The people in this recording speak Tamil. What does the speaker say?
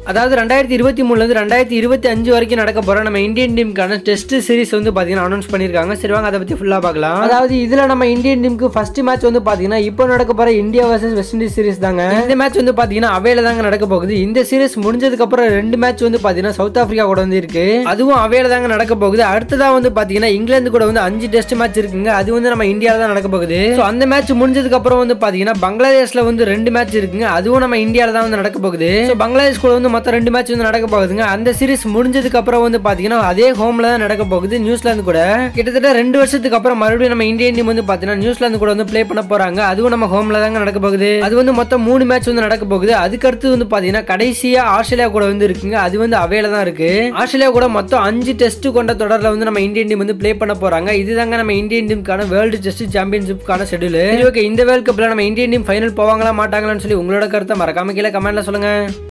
அதாவது ரெண்டாயிரத்தி இருபத்தி மூணுலேருந்து ரெண்டாயிரத்தி இருபத்தி அஞ்சு வரைக்கும் நடக்க போகிற நம்ம இந்தியன் டீமுக்கான டெஸ்ட் சீரிஸ் வந்து பார்த்தீங்கன்னா அனௌன்ஸ் பண்ணியிருக்காங்க சரி வாங்க அதை பற்றி ஃபுல்லாக பார்க்கலாம் அதாவது இதில் நம்ம இந்தியன் டீமுக்கு ஃபர்ஸ்ட் மேட்ச் வந்து பார்த்தீங்கன்னா இப்போ நடக்க போகிற India versus West Indies series தாங்க இந்த மேட்ச் வந்து பார்த்தீங்கன்னா அவையில தாங்க நடக்க போகுது இந்த சீரிஸ் முடிஞ்சதுக்கு அப்புறம் ரெண்டு மேட்ச் வந்து பார்த்தீங்கன்னா சவுத் ஆப்பிரிக்கா கூட வந்து இருக்கு அதுவும் அவையில தாங்க நடக்க போகுது அடுத்ததா வந்து பார்த்தீங்கன்னா இங்கிலாந்து கூட வந்து அஞ்சு டெஸ்ட் மேட்ச் இருக்குங்க அது வந்து நம்ம இந்தியாவில் தான் நடக்க போகுது ஸோ அந்த மேட்ச் முடிஞ்சதுக்கு அப்புறம் வந்து பார்த்தீங்கன்னா பங்களாதேஷ்ல வந்து ரெண்டு மேட்ச் இருக்குங்க அதுவும் நம்ம இந்தியாவில் தான் வந்து நடக்க போகுது ஸோ பங்களாதேஷ் கூட வந்து மொத்தம் ரெண்டு மேட்ச் வந்து நடக்க போகுதுங்க அந்த சீரிஸ் முடிஞ்சதுக்கு அப்புறம் வந்து பாத்தீங்கன்னா அதே ஹோம்ல தான் நடக்க போகுது நியூசிலாந்து கூட கிட்டத்தட்ட ரெண்டு வருஷத்துக்கு அப்புறம் மறுபடியும் நம்ம இந்தியன் டீம் வந்து பாத்தீங்கன்னா நியூசிலாந்து கூட வந்து ப்ளே பண்ண போறாங்க அதுவும் நம்ம ஹோம்ல தாங்க நடக்க போகுது அது வந்து மொத்தம் மூணு மேட்ச் வந்து நடக்க போகுது அதுக்கு அடுத்து வந்து பாத்தீங்கன்னா கடைசியா ஆஸ்திரேலியா கூட வந்து இருக்குங்க அது வந்து அவையில தான் இருக்கு ஆஸ்திரேலியா கூட மொத்தம் அஞ்சு டெஸ்ட் கொண்ட தொடர்ல வந்து நம்ம இந்தியன் டீம் வந்து ப்ளே பண்ண போறாங்க இதுதாங்க நம்ம இந்தியன் டீமுக்கான வேர்ல்டு டெஸ்ட் சாம்பியன்ஷிப்கான ஷெடியூல் சரி ஓகே இந்த வேர்ல்ட் கப்ல நம்ம இந்தியன் டீம் ஃபைனல் போவாங்களா மாட்டாங்களான்னு சொல்லி உங்களோட கருத்தை மறக்காம கீழே கமெண்ட்ல சொல்லுங்க